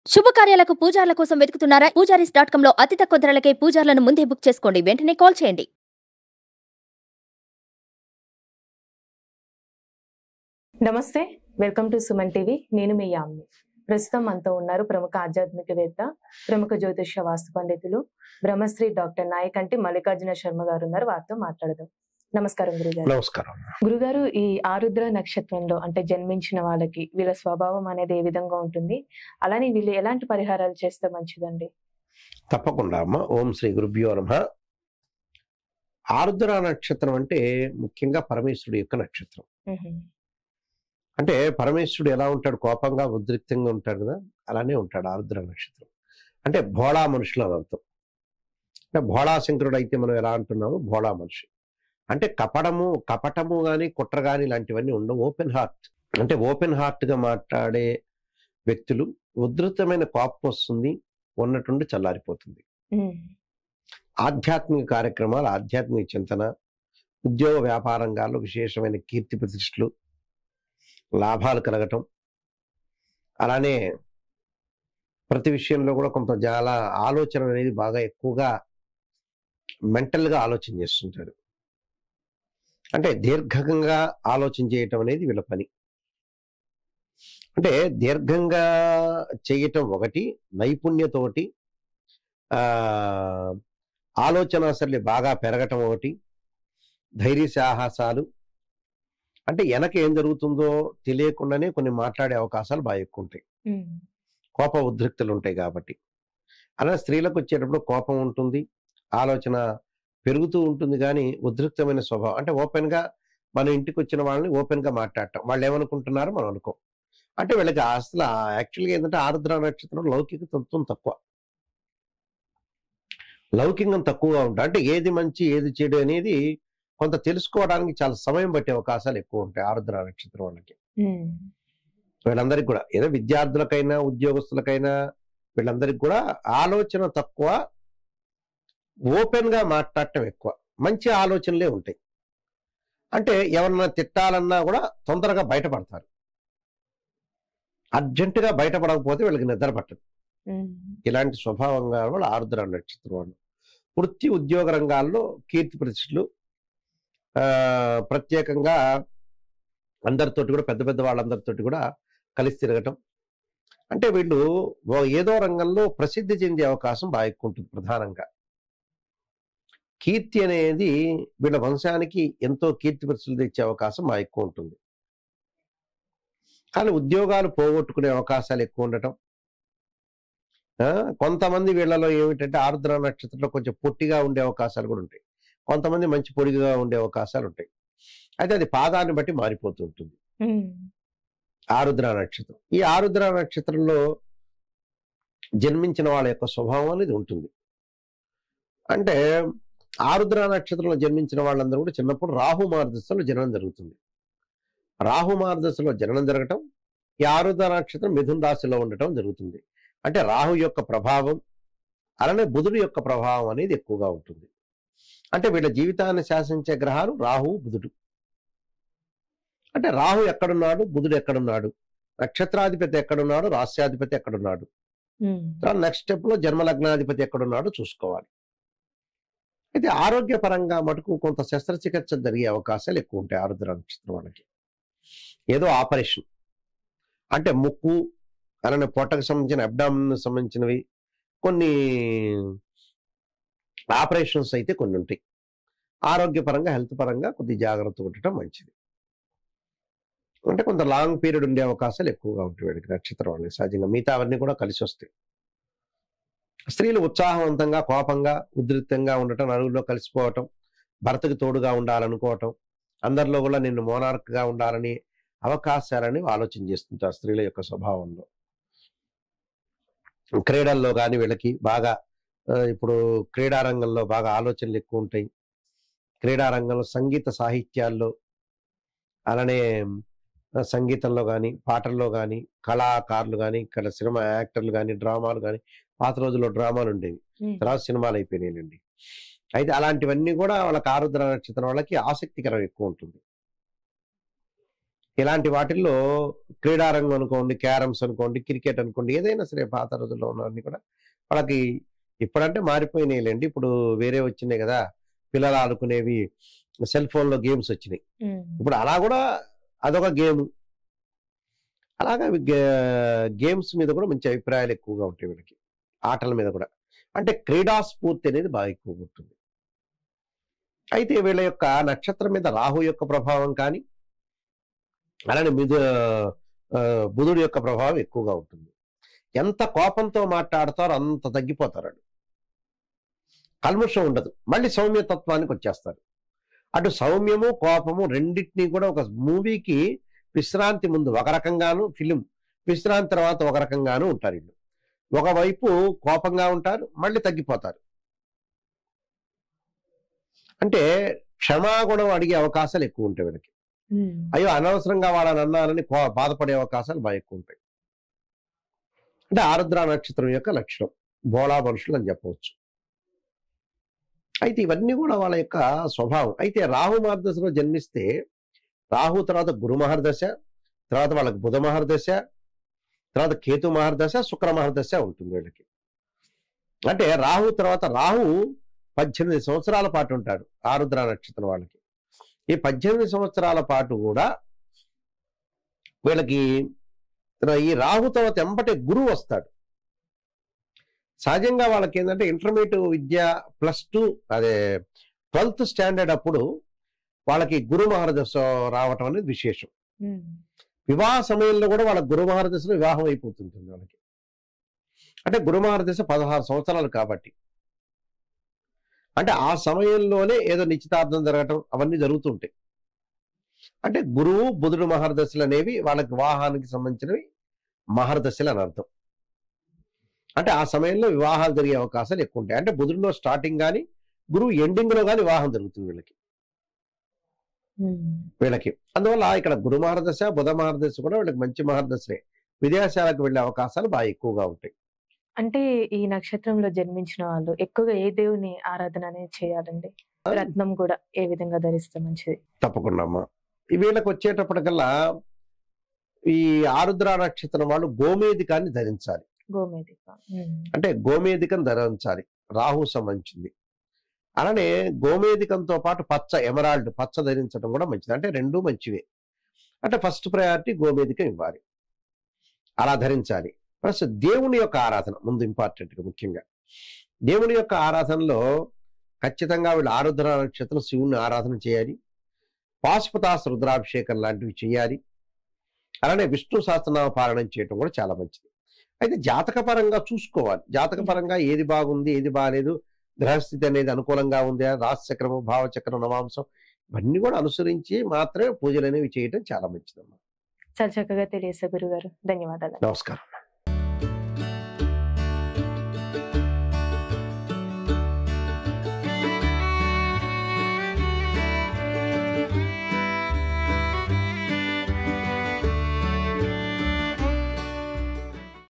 శుభకార్యాలకు పూజార్ల కోసం వెతుకుతున్నారా Poojaris dot com లో అతి తక్కువ ధరలకే పూజార్లను ముందే బుక్ చేసుకోండి వెంటనే కాల్ చేయండి నమస్తే వెల్కమ్ టు సుమన్ టీవీ నేను మీ యామ్ని ప్రస్తుతం మనతో ఉన్నారు ప్రముఖ ఆధ్యాత్మికవేత్త ప్రముఖ జ్యోతిష వాస్తు పండితులు బ్రహ్మశ్రీ డాక్టర్ నాయకంటి మల్లికార్జున శర్మ గారు ఉన్నారు వారితో మాట్లాడదాం నమస్కారం గురుగారు నమస్కారం గురుగారు ఈ ఆరుద్ర నక్షత్రంలో అంటే జన్మించిన వాళ్ళకి వీళ్ళ స్వభావం అనేది ఏ విధంగా ఉంటుంది అలానే వీళ్ళు ఎలాంటి పరిహారాలు చేస్తే మంచిదండి తప్పకుండా అమ్మ ఓం శ్రీ గురుభ్యో నమ ఆరుద్ర నక్షత్రం అంటే ముఖ్యంగా పరమేశ్వరుడు యొక్క నక్షత్రం మ్హూ. అంటే పరమేశ్వరుడు ఎలా ఉంటాడు కోపంగా ఉద్రిక్తంగా ఉంటాడు కదా అలానే ఉంటాడు ఆరుద్ర నక్షత్రం అంటే భోళా మనుషులు అని అర్థం అంటే భోళా శంకరుడు అయితే మనం ఎలా అంటున్నాము భోళా మనిషి అంటే కపటము కపటము కానీ కుట్ర కానీ ఇలాంటివన్నీ ఉండవు ఓపెన్ హార్ట్ అంటే ఓపెన్ హార్ట్గా మాట్లాడే వ్యక్తులు ఉధృతమైన కోపం వస్తుంది ఉన్నట్టుండి చల్లారిపోతుంది మ్. ఆధ్యాత్మిక కార్యక్రమాలు ఆధ్యాత్మిక చింతన ఉద్యోగ వ్యాపార రంగాల్లో విశేషమైన కీర్తి ప్రతిష్టలు లాభాలు కలగటం అలానే ప్రతి విషయంలో కూడా కొంత చాలా ఆలోచన అనేది బాగా ఎక్కువగా మెంటల్గా ఆలోచన చేస్తుంటారు అంటే దీర్ఘంగా ఆలోచన చేయటం అనేది వీళ్ళ పని అంటే దీర్ఘంగా చేయటం ఒకటి నైపుణ్యతోటి ఆ ఆలోచన అసలు బాగా పెరగటం ఒకటి ధైర్య సాహసాలు అంటే వెనక ఏం జరుగుతుందో తెలియకుండానే కొన్ని మాట్లాడే అవకాశాలు బాగా ఎక్కువ ఉంటాయి మ్. కోప ఉద్రిక్తులు ఉంటాయి కాబట్టి అలా స్త్రీలకు వచ్చేటప్పుడు కోపం ఉంటుంది ఆలోచన పెరుగుతూ ఉంటుంది కానీ ఉద్రిక్తమైన స్వభావం అంటే ఓపెన్ గా మన ఇంటికి వచ్చిన వాళ్ళని ఓపెన్ గా మాట్లాడటం వాళ్ళు ఏమనుకుంటున్నారో మనం అనుకో అంటే వీళ్ళకి అసలు యాక్చువల్గా ఏంటంటే ఆరుద్ర నక్షత్రం లౌకిక తత్వం తక్కువ లౌకికం తక్కువగా ఉంటుంది అంటే ఏది మంచి ఏది చెడు అనేది కొంత తెలుసుకోవడానికి చాలా సమయం పట్టే అవకాశాలు ఎక్కువ ఉంటాయి ఆరుద్ర నక్షత్రం వాళ్ళకి మ్. వీళ్ళందరికీ కూడా ఏదో విద్యార్థులకైనా ఉద్యోగస్తులకైనా వీళ్ళందరికీ కూడా ఆలోచన తక్కువ ఓపెన్ గా మాట్లాడటం ఎక్కువ మంచి ఆలోచనలే ఉంటాయి అంటే ఎవరన్నా తిట్టాలన్నా కూడా తొందరగా బయటపడతారు అర్జెంటుగా బయటపడకపోతే వీళ్ళకి నిద్ర పట్టదు మ్. ఇలాంటి స్వభావంగా వాళ్ళు ఆరుద్ర నక్షత్రం వాళ్ళు వృత్తి ఉద్యోగ రంగాల్లో కీర్తి ప్రతిష్టలు ఆ, ప్రత్యేకంగా అందరితోటి కూడా పెద్ద పెద్ద వాళ్ళందరితోటి కూడా కలిసి తిరగటం అంటే వీళ్ళు ఓ ఏదో రంగంలో ప్రసిద్ధి చెందే అవకాశం బాగా ఎక్కువ ఉంటుంది ప్రధానంగా కీర్తి అనేది వీళ్ళ వంశానికి ఎంతో కీర్తి ప్రతిష్టలు తెచ్చే అవకాశం బాగా ఎక్కువ ఉంటుంది కానీ ఉద్యోగాలు పోగొట్టుకునే అవకాశాలు ఎక్కువ ఉండటం ఆ, కొంతమంది వీళ్ళలో ఏమిటంటే ఆరుద్ర నక్షత్రంలో కొంచెం పొట్టిగా ఉండే అవకాశాలు కూడా ఉంటాయి కొంతమంది మంచి పొడిగా ఉండే అవకాశాలు ఉంటాయి అయితే అది పాదాన్ని బట్టి మారిపోతూ ఉంటుంది మ్. ఆరుద్ర నక్షత్రం ఈ ఆరుద్ర నక్షత్రంలో జన్మించిన వాళ్ళ యొక్క స్వభావం అనేది ఉంటుంది అంటే ఆరుద్ర నక్షత్రంలో జన్మించిన వాళ్ళందరూ కూడా చిన్నప్పుడు రాహు మార్గదశలో జననం జరుగుతుంది రాహు మార్గదశలో జననం జరగటం ఈ ఆరుద్ర నక్షత్రం మిథున రాశిలో ఉండటం జరుగుతుంది అంటే రాహు యొక్క ప్రభావం అలానే బుధుడు యొక్క ప్రభావం అనేది ఎక్కువగా ఉంటుంది అంటే వీళ్ళ జీవితాన్ని శాసించే గ్రహాలు రాహు బుధుడు అంటే రాహు ఎక్కడున్నాడు బుధుడు ఎక్కడున్నాడు నక్షత్రాధిపతి ఎక్కడున్నాడు రాస్యాధిపతి ఎక్కడున్నాడు మ్. తర్వాత నెక్స్ట్ స్టెప్ లో జన్మలగ్నాధిపతి ఎక్కడున్నాడో చూసుకోవాలి అయితే ఆరోగ్యపరంగా మటుకు కొంత శస్త్రచికిత్స జరిగే అవకాశాలు ఎక్కువ ఉంటాయి ఆరుద్ర నక్షత్రం వాళ్ళకి ఏదో ఆపరేషన్ అంటే ముక్కు అలానే పొట్టకు సంబంధించిన అబ్డామిన్ సంబంధించినవి కొన్ని ఆపరేషన్స్ అయితే కొన్ని ఉంటాయి ఆరోగ్యపరంగా హెల్త్ పరంగా కొద్ది జాగ్రత్త ఉండటం మంచిది అంటే కొంత లాంగ్ పీరియడ్ ఉండే అవకాశాలు ఎక్కువగా ఉంటాయి వీడికి నక్షత్రం వాళ్ళకి సహజంగా మిగతా అవన్నీ కూడా కలిసి వస్తాయి స్త్రీలు ఉత్సాహవంతంగా కోపంగా ఉద్రిక్తంగా ఉండటం నలుగురిలో కలిసిపోవటం భర్తకు తోడుగా ఉండాలనుకోవటం అందరిలో కూడా నిన్ను మోనార్క్గా ఉండాలని అవకాశాలని ఆలోచన చేస్తుంటారు స్త్రీల యొక్క స్వభావంలో క్రీడల్లో కానీ వీళ్ళకి బాగా ఆ, ఇప్పుడు క్రీడా రంగంలో బాగా ఆలోచనలు ఎక్కువ ఉంటాయి క్రీడా రంగంలో సంగీత సాహిత్యాల్లో అలానే ఆ, సంగీతంలో కానీ పాటల్లో కానీ కళాకారులు కానీ ఇక్కడ సినిమా యాక్టర్లు కానీ డ్రామాలు కానీ పాత రోజుల్లో డ్రామాలు ఉండేవి మ్. తర్వాత సినిమాలు అయిపోయినాయండి అయితే అలాంటివన్నీ కూడా వాళ్ళకి ఆరుద్ర నక్షత్రం వాళ్ళకి ఆసక్తికరం ఎక్కువ ఉంటుంది ఇలాంటి వాటిల్లో క్రీడారంగం అనుకోండి క్యారమ్స్ అనుకోండి క్రికెట్ అనుకోండి ఏదైనా సరే పాత రోజుల్లో ఉన్నవన్నీ కూడా వాళ్ళకి ఇప్పుడంటే మారిపోయినాయిలేండి ఇప్పుడు వేరే వచ్చినాయి కదా పిల్లలు ఆడుకునేవి సెల్ ఫోన్లో గేమ్స్ వచ్చినాయి ఉమ్. ఇప్పుడు అలా కూడా అదొక గేమ్ అలాగా గే- గేమ్స్ మీద కూడా మంచి అభిప్రాయాలు ఎక్కువగా ఉంటాయి వీళ్ళకి ఆటల మీద కూడా అంటే క్రీడా స్ఫూర్తి అనేది బాగా ఎక్కువగా ఉంటుంది అయితే వీళ్ళ యొక్క నక్షత్రం మీద రాహు యొక్క ప్రభావం కానీ అలానే మిథు ఆ, బుధుడి యొక్క ప్రభావం ఎక్కువగా ఉంటుంది ఎంత కోపంతో మాట్లాడతారో అంత తగ్గిపోతారు వాళ్ళు. కల్ముషం ఉండదు మళ్ళీ సౌమ్యతత్వానికి వచ్చేస్తారు అటు సౌమ్యము కోపము రెండింటినీ కూడా ఒక మూవీకి విశ్రాంతి ముందు ఒక రకంగాను ఫిలిం విశ్రాంతి తర్వాత ఒక రకంగాను ఉంటారు వీళ్ళు ఒకవైపు కోపంగా ఉంటారు మళ్ళీ తగ్గిపోతారు అంటే క్షమాగుణం అడిగే అవకాశాలు ఎక్కువ ఉంటాయి వీళ్ళకి ఉమ్. అయ్యో అనవసరంగా వాళ్ళని అన్నానని కో- బాధపడే అవకాశాలు బాగా ఎక్కువ ఉంటాయి అంటే ఆరుద్ర నక్షత్రం యొక్క లక్షణం బోళా మనుషులు అని చెప్పవచ్చు అయితే ఇవన్నీ కూడా వాళ్ళ యొక్క స్వభావం అయితే రాహు మహర్దశలో జన్మిస్తే రాహు తర్వాత గురు మహర్దశ తర్వాత వాళ్ళకి బుధ మహర్దశ తర్వాత కేతు మహర్దశ శుక్ర మహర్దశ ఉంటుంది వీళ్ళకి అంటే రాహు తర్వాత రాహు పద్దెనిమిది సంవత్సరాల పాటు ఉంటాడు ఆరుద్ర నక్షత్రం వాళ్ళకి ఈ పద్దెనిమిది సంవత్సరాల పాటు కూడా వీళ్ళకి ఈ రాహు తర్వాత ఎంబటే గురువు వస్తాడు సహజంగా వాళ్ళకి ఏంటంటే ఇంటర్మీడియట్ విద్య ప్లస్ టూ అదే ట్వెల్త్ స్టాండర్డ్ అప్పుడు వాళ్ళకి గురు మహారదశ రావటం అనేది విశేషం ఉమ్. వివాహ సమయంలో కూడా వాళ్ళ గురు మహారదశలో వివాహం అయిపోతుంటుంది వాళ్ళకి అంటే గురు మహారదశ పదహారు సంవత్సరాలు కాబట్టి అంటే ఆ సమయంలోనే ఏదో నిశ్చితార్థం జరగటం అవన్నీ జరుగుతుంటాయి అంటే గురువు బుధుడు మహర్దశలు అనేవి వాళ్ళకి వివాహానికి సంబంధించినవి మహర్దశలు అని అర్థం అంటే ఆ సమయంలో వివాహాలు జరిగే అవకాశాలు ఎక్కువ ఉంటాయి అంటే బుధుడిలో స్టార్టింగ్ కానీ గురువు ఎండింగ్ లో కానీ వివాహం జరుగుతుంది వీళ్ళకి ఉమ్. వీళ్ళకి అందువల్ల ఇక్కడ గురు మహర్దశ బుధ మహర్దశ కూడా వీళ్ళకి మంచి మహర్దశలే విదేశాలకు వెళ్ళే అవకాశాలు బాగా ఎక్కువగా ఉంటాయి అంటే ఈ నక్షత్రంలో జన్మించిన వాళ్ళు ఎక్కువగా ఏ దేవుని ఆరాధన అనేది చేయాలండి రత్నం కూడా ఏ విధంగా ధరిస్తే మంచిది తప్పకుండా అమ్మా ఈ వీళ్ళకి వచ్చేటప్పటికల్లా ఈ ఆరుద్ర నక్షత్రం వాళ్ళు గోమేదికాన్ని ధరించాలి గోమేదిక ఉమ్. అంటే గోమేదికం ధరించాలి రాహు సంబంధించింది అలానే గోమేదికంతో పాటు పచ్చ ఎమరాల్డ్ పచ్చ ధరించడం కూడా మంచిది అంటే రెండు మంచివే అంటే ఫస్ట్ ప్రయారిటీ గోమేదికం ఇవ్వాలి అలా ధరించాలి ప్లస్ దేవుని యొక్క ఆరాధన ముందు ఇంపార్టెంట్గా ముఖ్యంగా దేవుని యొక్క ఆరాధనలో ఖచ్చితంగా వీళ్ళు ఆరుద్ర నక్షత్రం శివుని ఆరాధన చేయాలి పాశుపతాస రుద్రాభిషేకం లాంటివి చేయాలి అలానే విష్ణు సహస్రనామ పారాయణం చేయటం కూడా చాలా మంచిది అయితే జాతకపరంగా చూసుకోవాలి జాతకపరంగా ఏది బాగుంది ఏది బాగాలేదు గ్రహస్థితి అనేది అనుకూలంగా ఉందా రాశిచక్రము భావచక్రం నవాంశం ఇవన్నీ కూడా అనుసరించి మాత్రమే పూజలు అనేవి చేయటం చాలా మంచిదమ్మా చాలా చక్కగా తెలియసే గురుగారు ధన్యవాదాలు నమస్కారం